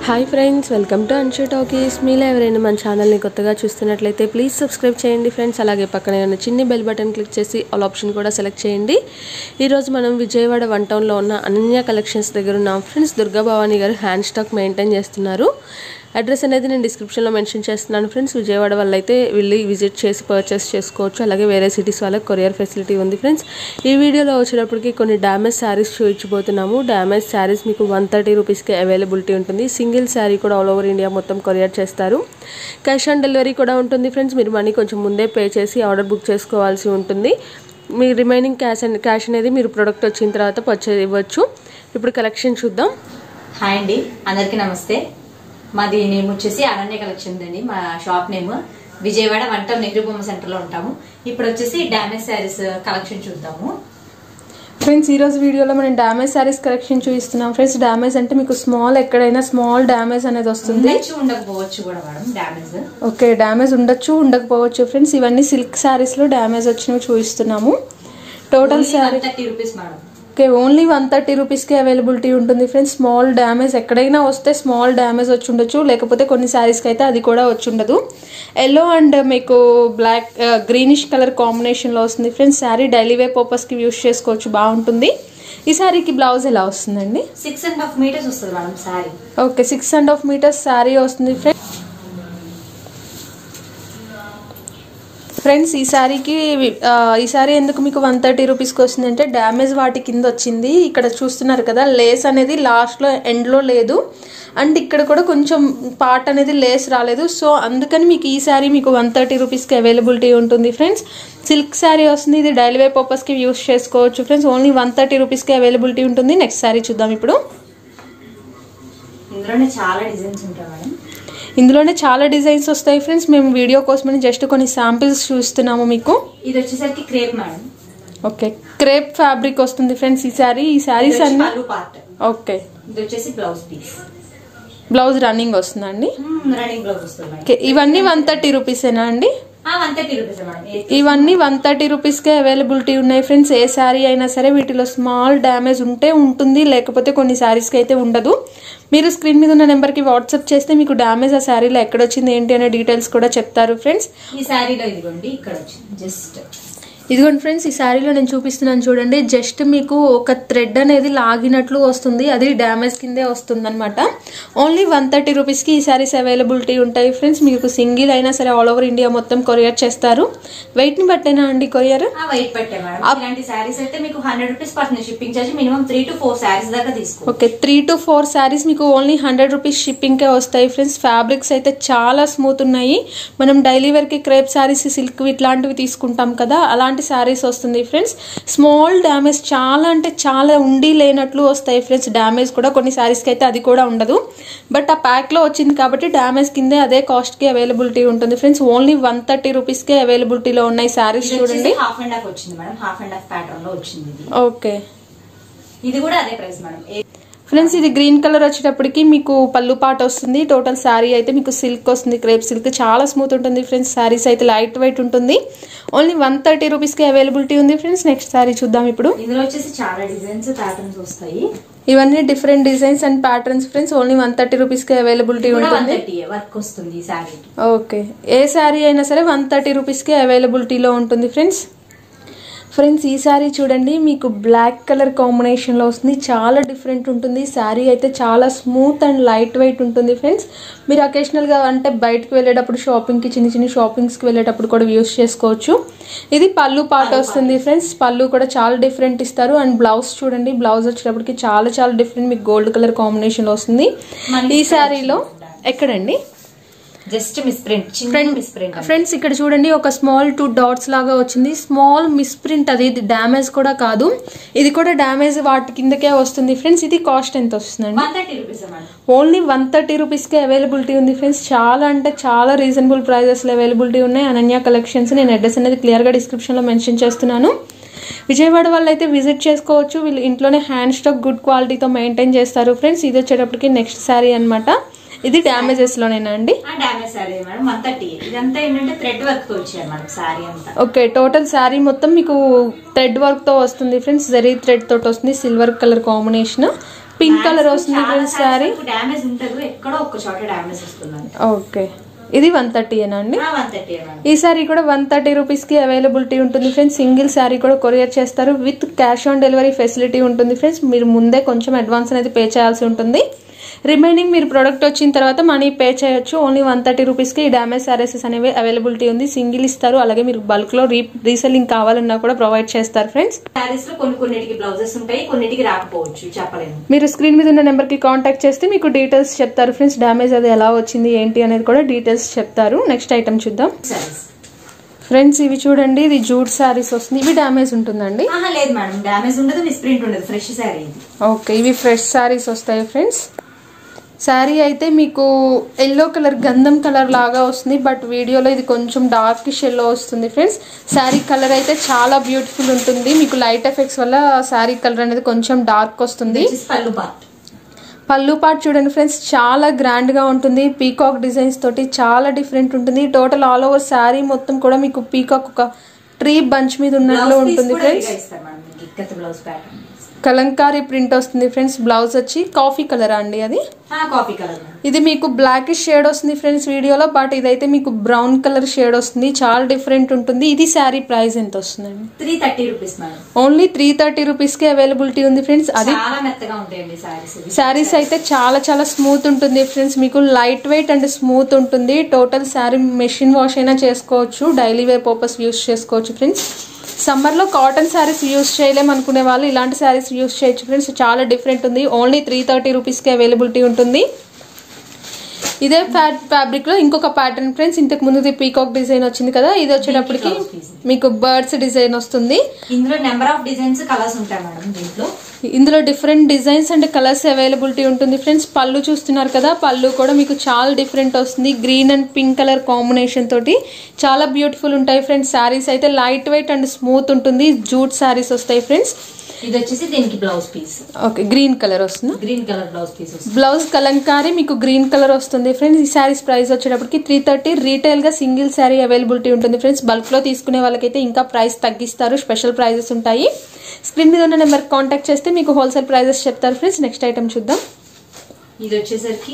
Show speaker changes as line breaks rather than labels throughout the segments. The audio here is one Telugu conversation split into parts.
Hi friends welcome to Anshu talkies మీలో ఎవరైనా మన ఛానల్ని కొత్తగా చూస్తున్నట్లయితే ప్లీజ్ సబ్స్క్రైబ్ చేయండి ఫ్రెండ్స్ అలాగే పక్కనే ఉన్న చిన్ని బెల్ బటన్ క్లిక్ చేసి ఆల్ ఆప్షన్ కూడా సెలెక్ట్ చేయండి ఈరోజు మనం విజయవాడ వన్ టౌన్లో ఉన్న అనన్య కలెక్షన్స్ దగ్గర ఉన్నాం friends Durga Bhavani garu hand stock maintain చేస్తున్నారు అడ్రస్ అనేది నేను డిస్క్రిప్షన్లో మెన్షన్ చేస్తున్నాను ఫ్రెండ్స్ విజయవాడ వల్ల అయితే వెళ్ళి విజిట్ చేసి పర్చేస్ చేసుకోవచ్చు అలాగే వేరే సిటీస్ వాళ్ళకి కొరియర్ ఫెసిలిటీ ఉంది ఫ్రెండ్స్ ఈ వీడియోలో వచ్చేటప్పటికి కొన్ని డ్యామేజ్ శారీస్ చూపించబోతున్నాము డ్యామేజ్ శారీస్ మీకు వన్ థర్టీ రూపీస్కి అవైలబిలిటీ ఉంటుంది సింగిల్ శారీ కూడా ఆల్ ఓవర్ ఇండియా మొత్తం కొరియర్ చేస్తారు క్యాష్ ఆన్ డెలివరీ కూడా ఉంటుంది ఫ్రెండ్స్ మీరు మనీ కొంచెం ముందే పే చేసి ఆర్డర్ బుక్ చేసుకోవాల్సి ఉంటుంది మీ రిమైనింగ్ క్యాష్ అండ్ క్యాష్ అనేది మీరు ప్రొడక్ట్ వచ్చిన తర్వాత పర్చేజ్ ఇవ్వచ్చు ఇప్పుడు కలెక్షన్ చూద్దాం
హాయ్ అండి అందరికీ నమస్తే మాది నేమ్ వచ్చేసి అనన్య కలెక్షన్ అండి మా shop name Vijayawada one town Nehru Bomma centre లో ఉంటాము ఇప్పుడు వచ్చేసి డామేజ్ శారీస్ కలెక్షన్ చూద్దాము
ఫ్రెండ్స్ ఈ రోజు వీడియోలో మనం డామేజ్ సారీస్ కలెక్షన్ చూపిస్తున్నాం ఫ్రెండ్స్ డామేజ్ అంటే మీకు స్మాల్ ఎక్కడైనా స్మాల్ డామేజ్ అనేది వస్తుంది
ఉండొచ్చు ఉండకపోవచ్చు కూడా మేడం డామేజ్
ఓకే డామేజ్ ఉండొచ్చు ఉండకపోవచ్చు ఫ్రెండ్స్ ఇవన్నీ సిల్క్ సారీస్ లో డామేజ్ వచ్చినవి చూపిస్తున్నాము total sari
thirty rupees madam
okay only one thirty రూపీస్కి అవైలబిలిటీ ఉంటుంది ఫ్రెండ్స్ స్మాల్ డ్యామేజ్ ఎక్కడైనా వస్తే స్మాల్ డ్యామేజ్ వచ్చి ఉండొచ్చు లేకపోతే కొన్ని శారీస్కి అయితే అది కూడా వచ్చి ఉండదు ఎల్లో అండ్ మీకు బ్లాక్ గ్రీనిష్ కలర్ కాంబినేషన్లో వస్తుంది ఫ్రెండ్స్ శారీ డైలీ వే పర్పస్కి యూస్ చేసుకోవచ్చు బాగుంటుంది ఈ శారీకి బ్లౌజ్ ఎలా వస్తుందండి
సిక్స్ అండ్ హాఫ్ మీటర్స్ వస్తుంది madam sari
okay six and half metres sari వస్తుంది ఫ్రెండ్స్ ఫ్రెండ్స్ ఈ శారీకి ఆ, ఈ శారీ ఎందుకు మీకు వన్ థర్టీ రూపీస్కి వస్తుంది అంటే డ్యామేజ్ వాటి కింద వచ్చింది ఇక్కడ చూస్తున్నారు కదా లేస్ అనేది లాస్ట్లో ఎండ్లో లేదు అండ్ ఇక్కడ కూడా కొంచెం పార్ట్ అనేది లేస్ రాలేదు సో అందుకని మీకు ఈ శారీ మీకు వన్ థర్టీ రూపీస్కి అవైలబిలిటీ ఉంటుంది ఫ్రెండ్స్ సిల్క్ శారీ వస్తుంది ఇది డైలీ వే పర్పస్కి యూస్ చేసుకోవచ్చు ఫ్రెండ్స్ ఓన్లీ వన్ థర్టీ రూపీస్కి అవైలబిలిటీ ఉంటుంది నెక్స్ట్ శారీ చూద్దాం ఇప్పుడు
ఇందులోనే చాలా డిజైన్స్ ఉంటాయి మేడం
ఇందులోనే చాలా డిజైన్స్ వస్తాయి ఫ్రెండ్స్ మేము వీడియో కోసమని జస్ట్ కొన్ని శాంపిల్స్ చూస్తున్నాము మీకు
ఇది వచ్చేసరికి crepe madam
okay crepe fabric వస్తుంది ఫ్రెండ్స్ ఈ శారీ ఈ శారీస్ అన్ని
పళ్ళు పార్ట్
ఓకే
ఇది వచ్చేసి బ్లౌజ్ పీస్
బ్లౌజ్ రన్నింగ్ వస్తుందండి
రన్నింగ్ బ్లౌజ్ వస్తుంది మేడం
ఓకే ఇవన్నీ వన్ థర్టీ రూపీసేనా అండి
వన్ థర్టీ రూపీస్ మేడం ఏ-
ఇవన్నీ వన్ థర్టీ రూపీస్కే అవైలబిలిటీ ఉన్నాయి ఫ్రెండ్స్ ఏ శారీ అయినా సరే వీటిలో స్మాల్ డ్యామేజ్ ఉంటే ఉంటుంది లేకపోతే కొన్ని శారీస్కి అయితే ఉండదు మీరు స్క్రీన్ మీద ఉన్న నెంబర్కి వాట్సాప్ చేస్తే మీకు డ్యామేజ్ ఆ శారీలో ఎక్కడొచ్చింది ఏంటి అనే డీటెయిల్స్ కూడా చెప్తారు ఫ్రెండ్స్
ఈ శారీలో ఇదిగోండి ఇక్కడ వచ్చింది జస్ట్
ఇదిగోండి ఫ్రెండ్స్ ఈ శారీలో నేను చూపిస్తున్నాను చూడండి జస్ట్ మీకు ఒక థ్రెడ్ అనేది లాగినట్లు వస్తుంది అది డ్యామేజ్ కిందే వస్తుంది అనమాట ఓన్లీ వన్ థర్టీ రూపీస్కి ఈ శారీస్ అవైలబిలిటీ ఉంటాయి ఫ్రెండ్స్ మీకు సింగిల్ అయినా సరే ఆల్ ఓవర్ ఇండియా మొత్తం కొరియర్ చేస్తారు వెయిట్ని బట్టేనా అండి కొరియర్
ఆ వైట్ పట్టే మేడం ఇలాంటి శారీస్ అయితే మీకు హండ్రెడ్ రూపీస్ పడుతుంది shipping charge minimum three to four saris దాకా తీసుకో
okay three to four saris మీకు ఓన్లీ హండ్రెడ్ రూపీస్ షిప్పింగ్కే వస్తాయి ఫ్రెండ్స్ ఫ్యాబ్రిక్స్ అయితే చాలా స్మూత్ ఉన్నాయి మనం డైలీ వేర్కి క్రేప్ శారీస్ సిల్క్ ఇట్లాంటివి తీసుకుంటాం కదా అలాంటి శారీస్ వస్తుంది ఫ్రెండ్స్ స్మాల్ డ్యామేజ్ చాలా అంటే చాలా ఉండి లేనట్లు వస్తాయి ఫ్రెండ్స్ డ్యామేజ్ కూడా కొన్ని శారీస్కి అయితే అది కూడా ఉండదు బట్ ఆ ప్యాక్లో వచ్చింది కాబట్టి డ్యామేజ్ కిందే అదే కాస్ట్కి అవైలబిలిటీ ఉంటుంది ఫ్రెండ్స్ ఓన్లీ వన్ థర్టీ రూపీస్కే అవైలబిలిటీలో ఉన్నాయి శారీస్ చూడండి
హాఫ్ అండ్ హాఫ్ వచ్చింది madam half and half pattern లో వచ్చింది ఇది
ఓకే
ఇది కూడా అదే ప్రైస్ మేడం ఏ-
ఫ్రెండ్స్ ఇది గ్రీన్ కలర్ వచ్చేటప్పటికి మీకు పళ్ళు పాట వస్తుంది టోటల్ శారీ అయితే మీకు సిల్క్ వస్తుంది క్రేప్ సిల్క్ చాలా స్మూత్ ఉంటుంది ఫ్రెండ్స్ శారీస్ అయితే లైట్ వెయిట్ ఉంటుంది ఓన్లీ వన్ థర్టీ రూపీస్కి అవైలబిలిటీ ఉంది ఫ్రెండ్స్ నెక్స్ట్ శారీ చూద్దాం ఇప్పుడు
ఇందులో వచ్చేసి చాలా డిజైన్స్ ప్యాటర్న్స్ వస్తాయి
ఇవన్నీ different designs and patterns friends only one thirty రూపీస్కి అవైలబిలిటీ
కూడా వన్
ఉంటుంది
థర్టీ వర్క్ వస్తుంది ఈ శారీకి
ఓకే ఏ శారీ అయినా సరే వన్ థర్టీ రూపీస్కి అవైలబిలిటీలో ఉంటుంది ఫ్రెండ్స్ ఫ్రెండ్స్ ఈ శారీ చూడండి మీకు బ్లాక్ కలర్ కాంబినేషన్లో వస్తుంది చాలా డిఫరెంట్ ఉంటుంది శారీ అయితే చాలా స్మూత్ అండ్ లైట్ వెయిట్ ఉంటుంది ఫ్రెండ్స్ మీరు అకేషనల్గా అంటే బయటకు వెళ్ళేటప్పుడు షాపింగ్కి చిన్న చిన్న షాపింగ్స్కి వెళ్ళేటప్పుడు కూడా యూస్ చేసుకోవచ్చు ఇది పళ్ళు పాట వస్తుంది ఫ్రెండ్స్ పళ్ళు కూడా చాలా డిఫరెంట్ ఇస్తారు అండ్ బ్లౌజ్ చూడండి బ్లౌజ్ వచ్చేటప్పటికి చాలా చాలా డిఫరెంట్ మీకు గోల్డ్ కలర్ కాంబినేషన్లో వస్తుంది ఈ శారీలో ఎక్కడండి
జస్ట్ మిస్ ప్రింట్ చిన్న మిస్ ప్రింట్
ఫ్రెండ్స్ ఇక్కడ చూడండి ఒక స్మాల్ టూ డాట్స్ లాగా వచ్చింది స్మాల్ మిస్ ప్రింట్ అది ఇది డ్యామేజ్ కూడా కాదు ఇది కూడా డ్యామేజ్ వాటి కిందకే వస్తుంది ఫ్రెండ్స్ ఇది కాస్ట్ ఎంత వస్తుందండి
one thirty rupees madam
only one thirty రూపీస్కి అవైలబిలిటీ ఉంది ఫ్రెండ్స్ చాలా అంటే చాలా రీజనబుల్ ప్రైజెస్లో అవైలబిలిటీ ఉన్నాయి అనన్య కలెక్షన్స్ నేను అడ్రస్ అనేది క్లియర్గా డిస్క్రిప్షన్లో మెన్షన్ చేస్తున్నాను విజయవాడ వాళ్ళు అయితే విజిట్ చేసుకోవచ్చు వీళ్ళు ఇంట్లోనే హ్యాండ్ స్టాక్ గుడ్ క్వాలిటీతో మెయింటైన్ చేస్తారు ఫ్రెండ్స్ ఇది వచ్చేటప్పటికి నెక్స్ట్ శారీ అన్నమాట ఇది డ్యామేజెస్లోనేనా అండి
ఆ damage sari madam one thirty ఇదంతా ఏంటంటే థ్రెడ్ వర్క్ తో వచ్చాయి మేడం శారీ అంతా
ఓకే టోటల్ శారీ మొత్తం మీకు థ్రెడ్ వర్క్ తో వస్తుంది ఫ్రెండ్స్ జరీ థ్రెడ్ తోటి వస్తుంది silver colour combination pink colour వస్తుంది ఫ్రెండ్స్ శారీ
డ్యామేజ్ ఉంటుంది ఎక్కడో ఒక్క చోట డ్యామేజ్ వస్తుంది
ఓకే ఇది వన్ థర్టీయేనా అండి
వన్ థర్టీ మేడం
ఈ సారీ కూడా వన్ థర్టీ రూపీస్కి అవైలబిలిటీ ఉంటుంది ఫ్రెండ్స్ సింగిల్ శారీ కూడా కొరియర్ చేస్తారు with cash on delivery facility ఉంటుంది ఫ్రెండ్స్ మీరు ముందే కొంచెం అడ్వాన్స్ అనేది పే చేయాల్సి ఉంటుంది రిమైనింగ్ మీరు ప్రోడక్ట్ వచ్చిన తర్వాత మనీ పే చేయొచ్చు ఓన్లీ వన్ థర్టీ రూపీస్కి ఈ డ్యామేజ్ సారీసెస్ అనేవి అవైలబిలిటీ ఉంది సింగిల్ ఇస్తారు అలాగే మీరు బల్క్లో రీ రీసెల్లింగ్ కావాలన్నా కూడా ప్రొవైడ్ చేస్తారు ఫ్రెండ్స్
శారీస్ లో కొన్ని కొన్నిటికి బ్లౌజెస్ ఉంటాయి కొన్నిటికి రాకపోవచ్చు చెప్పలేము
మీరు స్క్రీన్ మీద ఉన్న నెంబర్కి కాంటాక్ట్ చేస్తే మీకు డీటెయిల్స్ చెప్తారు ఫ్రెండ్స్ డ్యామేజ్ అది ఎలా వచ్చింది ఏంటి అనేది కూడా డీటెయిల్స్ చెప్తారు నెక్స్ట్ ఐటమ్ చూద్దాం
శారీస్
ఫ్రెండ్స్ ఇవి చూడండి ఇది జూట్ శారీస్ వస్తుంది ఇవి డ్యామేజ్ ఉంటుందండి
ఆహా లేదు మేడం డ్యామేజ్ ఉండదు మిస్ప్రింట్ ఉండదు ఫ్రెష్ శారీ ఇది
ఓకే ఇవి ఫ్రెష్ శారీస్ వస్తాయి ఫ్రెండ్స్ శారీ అయితే మీకు ఎల్లో కలర్ గంధం కలర్ లాగా వస్తుంది బట్ వీడియోలో ఇది కొంచెం డార్కిష్ ఎల్లో వస్తుంది ఫ్రెండ్స్ శారీ కలర్ అయితే చాలా బ్యూటిఫుల్ ఉంటుంది మీకు లైట్ ఎఫెక్ట్స్ వల్ల శారీ కలర్ అనేది కొంచెం డార్క్ వస్తుంది
వచ్చేసి పళ్ళు పార్ట్
పళ్ళు పాటు చూడండి ఫ్రెండ్స్ చాలా గ్రాండ్ గా ఉంటుంది పీకాక్ డిజైన్స్ తోటి చాలా డిఫరెంట్ ఉంటుంది టోటల్ ఆల్ ఓవర్ శారీ మొత్తం కూడా మీకు పీకాక్ ఒక ట్రీ బంచ్ మీద ఉన్నట్లు
బ్లౌజ్ పీస్
ఉంటుంది
కూడా
ఫ్రెండ్స్
ఇదిగా ఇస్తారు మేడం మీకు ikat blouse pattern
kalamkari print వస్తుంది ఫ్రెండ్స్ బ్లౌజ్ వచ్చి కాఫీ కలర్ అండి అది
కాఫీ కలర్ మేడం
ఇది మీకు బ్లాక్ షేడ్ వస్తుంది ఫ్రెండ్స్ వీడియోలో బట్ ఇదైతే మీకు బ్రౌన్ కలర్ షేడ్ వస్తుంది చాలా డిఫరెంట్ ఉంటుంది ఇది శారీ ప్రైస్ ఎంత వస్తుందండి
three thirty rupees madam
only three thirty rupees కి అవైలబిలిటీ ఉంది ఫ్రెండ్స్ అది
చాలా మెత్తగా ఉంటాయండి శారీస్
శారీస్ అయితే చాలా చాలా స్మూత్ ఉంటుంది ఫ్రెండ్స్ మీకు లైట్ వెయిట్ అండ్ స్మూత్ ఉంటుంది టోటల్ శారీ మెషిన్ వాష్ అయినా చేసుకోవచ్చు డైలీ వేర్ పర్పస్ యూస్ చేసుకోవచ్చు ఫ్రెండ్స్ సమ్మర్లో కాటన్ శారీస్ యూస్ చేయలేం అనుకునే వాళ్ళు ఇలాంటి శారీస్ యూస్ చేయొచ్చు ఫ్రెండ్స్ చాలా డిఫరెంట్ ఉంది ఓన్లీ త్రీ థర్టీ రూపీస్కి అవైలబిలిటీ ఉంటుంది ఇదే ఫ్యాట్ ఫ్యాబ్రిక్ లో ఇంకొక ప్యాటర్న్ ఫ్రెండ్స్ ఇంతకు ముందు పీకాక్ డిజైన్ వచ్చింది కదా ఇది వచ్చేటప్పటికి మీకు బర్డ్స్ డిజైన్ వస్తుంది
ఇందులో నెంబర్ ఆఫ్ డిజైన్స్ కలర్స్ ఉంటాయి మేడం దీంట్లో
ఇందులో different designs and colours availability ఉంటుంది ఫ్రెండ్స్ పళ్ళు చూస్తున్నారు కదా పళ్ళు కూడా మీకు చాలా డిఫరెంట్ వస్తుంది green and pink colour combination తోటి చాలా బ్యూటిఫుల్ ఉంటాయి ఫ్రెండ్స్ శారీస్ అయితే లైట్ వెయిట్ అండ్ స్మూత్ ఉంటుంది జూట్ శారీస్ వస్తాయి ఫ్రెండ్స్
ఇది వచ్చేసి దీనికి blouse piece
okay green colour వస్తుంది
గ్రీన్ కలర్ బ్లౌజ్ పీస్ వస్తుంది
బ్లౌజ్ కలంకారీ మీకు గ్రీన్ కలర్ వస్తుంది ఫ్రెండ్స్ ఈ శారీస్ ప్రైస్ వచ్చేటప్పటికి త్రీ థర్టీ రీటైల్ గా సింగిల్ శారీ అవైలబిలిటీ ఉంటుంది ఫ్రెండ్స్ బల్క్ లో తీసుకునే వాళ్ళకైతే ఇంకా ప్రైస్ తగ్గిస్తారు స్పెషల్ ప్రైజెస్ ఉంటాయి స్క్రీన్ మీద ఉన్న నెంబర్ కాంటాక్ట్ చేస్తే మీకు హోల్సేల్ ప్రైజెస్ చెప్తారు ఫ్రెండ్స్ నెక్స్ట్ ఐటమ్ చూద్దాం
ఇది వచ్చేసరికి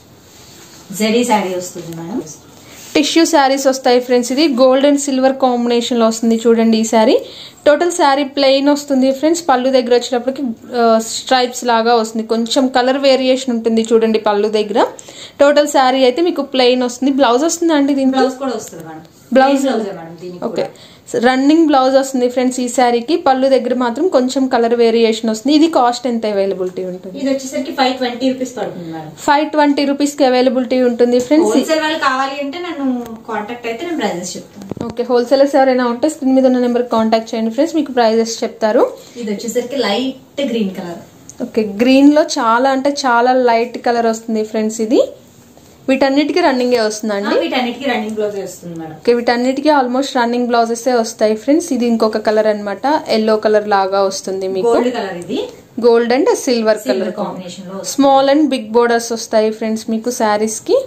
జరీ శారీ వస్తుంది మేడం
టిష్యూ శారీస్ వస్తాయి ఫ్రెండ్స్ ఇది గోల్డ్ అండ్ సిల్వర్ కాంబినేషన్ లో వస్తుంది చూడండి ఈ శారీ టోటల్ శారీ ప్లెయిన్ వస్తుంది ఫ్రెండ్స్ పళ్ళు దగ్గర వచ్చేటప్పటికి స్ట్రైప్స్ లాగా వస్తుంది కొంచెం కలర్ వేరియేషన్ ఉంటుంది చూడండి పళ్ళు దగ్గర టోటల్ శారీ అయితే మీకు ప్లెయిన్ వస్తుంది బ్లౌజ్ వస్తుంది అండి దీంట్లో
బ్లౌజ్ కూడా వస్తుంది మేడం
Blouse-
బ్లౌజ్ మేడం దీనికి
ఓకే
కూడా.
రన్నింగ్ బ్లౌజ్ వస్తుంది ఫ్రెండ్స్ ఈ శారీకి పళ్ళు దగ్గర మాత్రం కొంచెం కలర్ వేరియేషన్ వస్తుంది ఇది కాస్ట్ ఎంత అవైలబిలిటీ ఉంటుంది
ఇది వచ్చేసరికి ఫైవ్ ట్వంటీ రూపీస్ పడుతుంది మేడం
ఫైవ్ ట్వంటీ రూపీస్ కి అవైలబిలిటీ ఉంటుంది ఫ్రెండ్స్
హోల్సేల్ వాళ్ళు కావాలి అంటే నన్ను కాంటాక్ట్ అయితే నేను ప్రైజెస్ చెప్తాను
ఓకే హోల్సేలర్స్ ఎవరైనా ఉంటే స్క్రీన్ మీద ఉన్న నెంబర్ కాంటాక్ట్ చేయండి ఫ్రెండ్స్ మీకు ప్రైజెస్ చెప్తారు
ఇది వచ్చేసరికి light green colour
okay green లో చాలా అంటే చాలా లైట్ కలర్ వస్తుంది ఫ్రెండ్స్ ఇది వీటన్నిటికీ రన్నింగే వస్తుందండి
వీటన్నిటికీ రన్నింగ్ బ్లౌజ్ వస్తుంది మేడం
ఓకే వీటన్నిటికీ ఆల్మోస్ట్ రన్నింగ్ బ్లౌజెస్ వస్తాయి ఫ్రెండ్స్ ఇది ఇంకొక కలర్ అన్నమాట ఎల్లో కలర్ లాగా వస్తుంది మీకు
గోల్డ్ కలర్ ఇది
gold and silver colour
silver combination లో వస్తుంది.
స్మాల్ అండ్ బిగ్ బోర్డర్స్ వస్తాయి ఫ్రెండ్స్ మీకు శారీస్ కి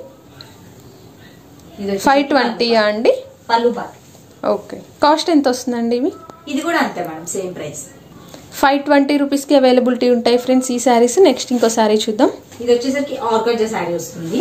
ఇది వచ్చేసి
ఫైవ్ ట్వంటీ అండి
పళ్ళు పార్ట్
ఓకే కాస్ట్ ఎంత వస్తుందండి ఇవి
ఇది కూడా అంతే madam same price
five twenty రూపీస్కి అవైలబిలిటీ ఉంటాయి ఫ్రెండ్స్ ఈ శారీస్ నెక్స్ట్ ఇంకో శారీ చూద్దాం
ఇది వచ్చేసరికి ఆర్గంజా శారీ వస్తుంది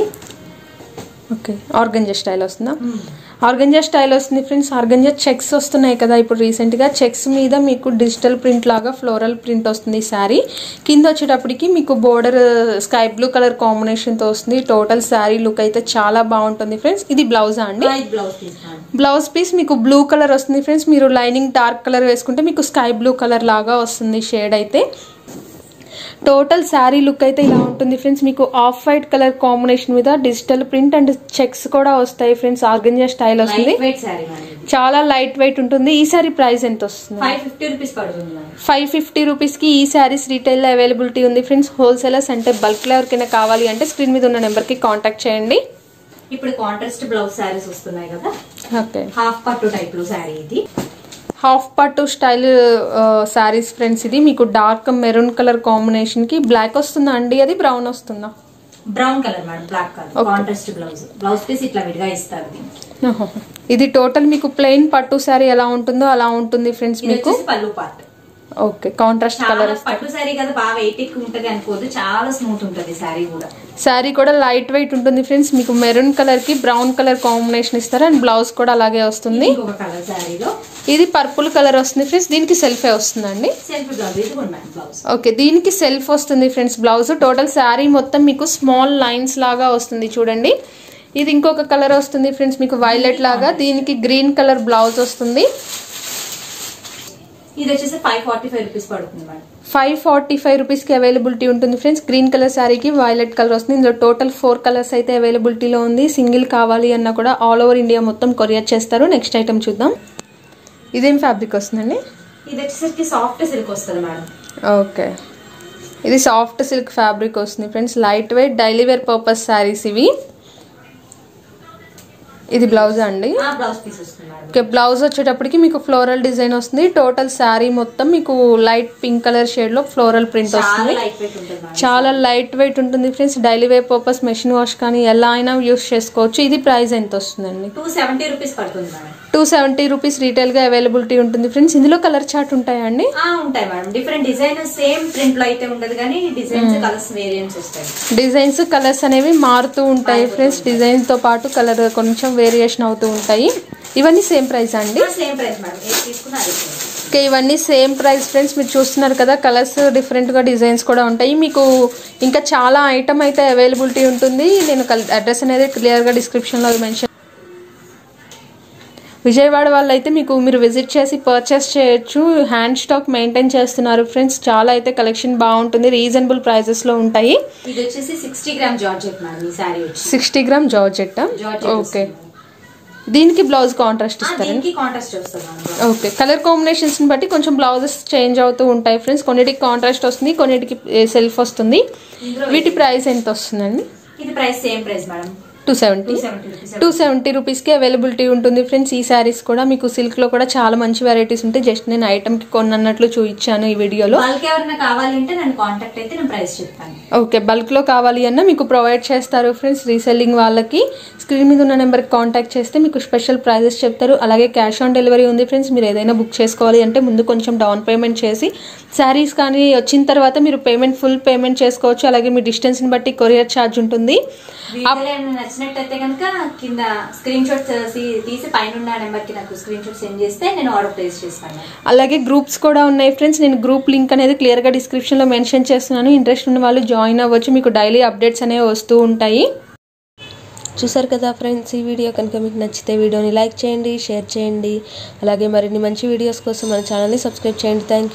ఓకే ఆర్గంజా స్టైల్ వస్తుందా ఆర్గంజా స్టైల్ వస్తుంది ఫ్రెండ్స్ ఆర్గంజా చెక్స్ వస్తున్నాయి కదా ఇప్పుడు రీసెంట్ గా చెక్స్ మీద మీకు డిజిటల్ ప్రింట్ లాగా ఫ్లోరల్ ప్రింట్ వస్తుంది ఈ శారీ కింద వచ్చేటప్పటికి మీకు border sky blue colour combination తో వస్తుంది టోటల్ శారీ లుక్ అయితే చాలా బాగుంటుంది ఫ్రెండ్స్ ఇది బ్లౌజా అండి
white blouse piece madam
blouse piece మీకు బ్లూ కలర్ వస్తుంది ఫ్రెండ్స్ మీరు లైనింగ్ డార్క్ కలర్ వేసుకుంటే మీకు స్కై బ్లూ కలర్ లాగా వస్తుంది షేడ్ అయితే టోటల్ శారీ లుక్ అయితే ఇలా ఉంటుంది ఫ్రెండ్స్ మీకు ఆఫ్ వైట్ కలర్ కాంబినేషన్ మీద డిజిటల్ ప్రింట్ అండ్ చెక్స్ కూడా వస్తాయి ఫ్రెండ్స్ ఆర్గంజా స్టైల్ వస్తుంది
లైట్ వెయిట్ శారీ మేడం
చాలా లైట్ వెయిట్ ఉంటుంది ఈ సారీ ప్రైస్ ఎంత వస్తుంది
ఫైవ్ ఫిఫ్టీ రూపీస్ పడుతుంది మేడం
ఫైవ్ ఫిఫ్టీ రూపీస్ కి ఈ శారీస్ రీటైల్ లో అవైలబిలిటీ ఉంది ఫ్రెండ్స్ హోల్సేలర్స్ అంటే బల్క్ లో ఎవరికైనా కావాలి అంటే స్క్రీన్ మీద ఉన్న నెంబర్ కి కాంటాక్ట్ చేయండి
ఇప్పుడు కాంట్రాస్ట్ బ్లౌజ్ శారీస్ వస్తున్నాయి కదా
ఓకే
హాఫ్ పట్టు టైప్ లో శారీ ఇది
హాఫ్ పట్టు స్టైల్ శారీస్ ఫ్రెండ్స్ ఇది మీకు డార్క్ మెరూన్ కలర్ కాంబినేషన్ కి బ్లాక్ వస్తుందా అండి అది బ్రౌన్ వస్తుందా
brown colour madam black colour
Okay.
Contrast blouse blouse piece ఇట్లా విడిగా ఇస్తారు దీనికి
ఓహో. ఇది టోటల్ మీకు ప్లెయిన్ పట్టు శారీ ఎలా ఉంటుందో అలా ఉంటుంది ఫ్రెండ్స్
ఇది
మీకు
వచ్చేసి పళ్ళు పార్ట్
ఓకే కాంట్రాస్ట్
చాలా
కలర్
పట్టు శారీ కదా బాగా వెయిట్ ఎక్కువ ఉంటది అనుకోదు చాలా స్మూత్ ఉంటది శారీ కూడా
శారీ కూడా లైట్ వెయిట్ ఉంటుంది ఫ్రెండ్స్ మీకు మెరూన్ కలర్ కి బ్రౌన్ కలర్ కాంబినేషన్ ఇస్తారు అండ్ బ్లౌజ్ కూడా అలాగే వస్తుంది
ఇంకొక కలర్ శారీలో
ఇది పర్పుల్ కలర్ వస్తుంది ఫ్రెండ్స్ దీనికి సెల్ఫే వస్తుందండి
సెల్ఫ్ బ్లౌజ్ ఇది ఉన్నాయి బ్లౌజ్
ఓకే దీనికి సెల్ఫ్ వస్తుంది ఫ్రెండ్స్ బ్లౌజ్ టోటల్ శారీ మొత్తం మీకు స్మాల్ లైన్స్ లాగా వస్తుంది చూడండి ఇది ఇంకొక కలర్ వస్తుంది ఫ్రెండ్స్ మీకు వైలెట్ లాగా దీనికి గ్రీన్ కలర్ బ్లౌజ్ వస్తుంది
ఇది వచ్చేసి ఫైవ్ ఫార్టీ ఫైవ్ రూపీస్ పడుతుంది మేడం
ఫైవ్ ఫార్టీ ఫైవ్ రూపీస్కి అవైలబిలిటీ ఉంటుంది ఫ్రెండ్స్ గ్రీన్ కలర్ శారీకి వైలెట్ కలర్ వస్తుంది ఇందులో టోటల్ ఫోర్ కలర్స్ అయితే అవైలబిలిటీలో ఉంది సింగిల్ కావాలి అన్నా కూడా ఆల్ ఓవర్ ఇండియా మొత్తం కొరియర్ చేస్తారు నెక్స్ట్ ఐటమ్ చూద్దాం ఇదేం ఫ్యాబ్రిక్ వస్తుందండి
ఇది వచ్చేసరికి సాఫ్ట్ సిల్క్ వస్తుంది మేడం
ఓకే ఇది సాఫ్ట్ సిల్క్ ఫ్యాబ్రిక్ వస్తుంది friends light weight daily wear purpose saris ఇవి ఇది బ్లౌజ్ అండి
ఆ బ్లౌజ్ పీస్ వస్తుంది మేడం
ఓకే బ్లౌజ్ వచ్చేటప్పటికి మీకు ఫ్లోరల్ డిజైన్ వస్తుంది టోటల్ శారీ మొత్తం మీకు లైట్ పింక్ కలర్ షేడ్ లో ఫ్లోరల్ ప్రింట్
చాలా
వస్తుంది
లైట్ వెయిట్ ఉంటుంది మేడం
చాలా లైట్ వెయిట్ ఉంటుంది friends daily wear purpose machine wash కానీ ఎలా అయినా యూస్ చేసుకోవచ్చు ఇది ప్రైస్ ఎంత వస్తుందండి
టూ సెవెంటీ రూపీస్ పడుతుంది madam
two seventy rupees retail గా అవైలబిలిటీ ఉంటుంది ఫ్రెండ్స్ ఇందులో కలర్ చార్ట్ ఉంటాయా అండి
ఆ ఉంటాయి madam different design same print లో అయితే ఉండదు కానీ డిజైన్స్ కలర్స్ వేరియంట్స్ వస్తాయి
డిజైన్స్ కలర్స్ అనేవి మారుతూ ఉంటాయి ఫ్రెండ్స్ డిజైన్ తో పాటు కలర్ కొంచెం వేరియేషన్ అవుతూ ఉంటాయి ఇవన్నీ సేమ్ ప్రైస్ అండి
సేమ్ ప్రైస్ మేడం ఏది తీసుకున్నా అదే price.
ఓకే ఇవన్నీ సేమ్ ప్రైస్ ఫ్రెండ్స్ మీరు చూస్తున్నారు కదా కలర్స్ డిఫరెంట్గా డిజైన్స్ కూడా ఉంటాయి మీకు ఇంకా చాలా ఐటమ్ అయితే అవైలబిలిటీ ఉంటుంది నేను అడ్రస్ అనేది క్లియర్గా డిస్క్రిప్షన్లో మెన్షన్ విజయవాడ వాళ్ళు అయితే మీకు మీరు విజిట్ చేసి పర్చేస్ చేయొచ్చు హ్యాండ్ స్టాక్ మెయింటైన్ చేస్తున్నారు ఫ్రెండ్స్ చాలా అయితే కలెక్షన్ బాగుంటుంది రీజనబుల్ ప్రైజెస్లో ఉంటాయి
ఇది వచ్చేసి సిక్స్టీ గ్రామ్ జార్జెట్ మేడం ఈ శారీ వచ్చి
sixty gram georgette
georgette
okay దీనికి బ్లౌజ్ కాంట్రాస్ట్
ఆ,
ఇస్తారండి
దీనికి కాంట్రాస్ట్ వస్తుంది మేడం
ఓకే కలర్ కాంబినేషన్స్ బట్టి కొంచెం బ్లౌజెస్ చేంజ్ అవుతూ ఉంటాయి ఫ్రెండ్స్ కొన్నిటికి కాంట్రాస్ట్ వస్తుంది కొన్నిటికి సెల్ఫ్ వస్తుంది వీటి ప్రైస్ ఎంత వస్తుందండి
ఇది price same price madam
two seventy
two seventy rupees
two seventy రూపీస్కి అవైలబిలిటీ ఉంటుంది ఫ్రెండ్స్ ఈ శారీస్ కూడా మీకు సిల్క్లో కూడా చాలా మంచి వెరైటీస్ ఉంటాయి జస్ట్ నేను ఐటమ్కి కొన్నట్లు చూపించాను ఈ వీడియోలో
బల్క్ ఎవరైనా కావాలంటే నన్ను కాంటాక్ట్ అయితే నేను ప్రైస్ చెప్తాను
ఓకే బల్క్లో కావాలి అన్న మీకు ప్రొవైడ్ చేస్తారు ఫ్రెండ్స్ రీసెల్లింగ్ వాళ్ళకి స్క్రీన్ మీద ఉన్న నెంబర్కి కాంటాక్ట్ చేస్తే మీకు స్పెషల్ ప్రైజెస్ చెప్తారు అలాగే క్యాష్ ఆన్ డెలివరీ ఉంది ఫ్రెండ్స్ మీరు ఏదైనా బుక్ చేసుకోవాలి అంటే ముందు కొంచెం డౌన్ పేమెంట్ చేసి శారీస్ కానీ వచ్చిన తర్వాత మీరు పేమెంట్ ఫుల్ పేమెంట్ చేసుకోవచ్చు అలాగే మీ డిస్టెన్స్ని బట్టి కొరియర్ ఛార్జ్ ఉంటుంది
వీడియోలో ఏమైనా నచ్చినట్టయితే కనుక కింద స్క్రీన్ షాట్ తీసి పైన ఉన్న నెంబర్ కి నాకు స్క్రీన్ షాట్ సెండ్ చేస్తే నేను ఆర్డర్ ప్లేస్ చేస్తాను
అలాగే గ్రూప్స్ కూడా ఉన్నాయి ఫ్రెండ్స్ నేను గ్రూప్ లింక్ అనేది క్లియర్గా డిస్క్రిప్షన్లో మెన్షన్ చేస్తున్నాను ఇంట్రెస్ట్ ఉన్న వాళ్ళు జాయిన్ అవ్వచ్చు మీకు డైలీ అప్డేట్స్ అనేవి వస్తూ ఉంటాయి
చూసారు కదా ఫ్రెండ్స్ ఈ వీడియో కనుక మీకు నచ్చితే వీడియోని లైక్ చేయండి షేర్ చేయండి అలాగే మరిన్ని మంచి వీడియోస్ కోసం మన ఛానల్ని సబ్స్క్రైబ్ చేయండి థ్యాంక్